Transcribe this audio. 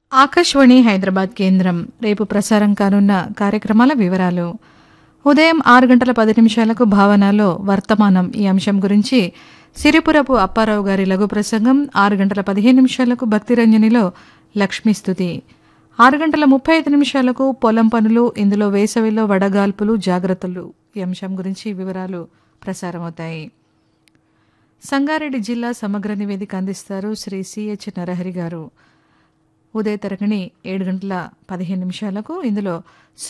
ఆకాశవాణి హైదరాబాద్ కేంద్రం రేపు ప్రసారం కానున్న కార్యక్రమాల వివరాలు ఉదయం ఆరు గంటల పది నిమిషాలకు భావనలో వర్తమానం ఈ అంశం గురించి సిరిపురపు అప్పారావు గారి లఘు ప్రసంగం ఆరు గంటల పదిహేను నిమిషాలకు భక్తిరంజనిలో లక్ష్మీస్తుతి ఆరు గంటల ముప్పై ఐదు నిమిషాలకు పొలం పనులు ఇందులో వేసవిలో వడగాల్పులు జాగ్రత్తలు ఈ అంశం గురించి వివరాలు ప్రసారమవుతాయి సంగారెడ్డి జిల్లా సమగ్ర నివేదిక అందిస్తారు శ్రీ సిహెచ్ నరహరి గారు ఉదయ తరగని ఏడు గంటల పదిహేను నిమిషాలకు ఇందులో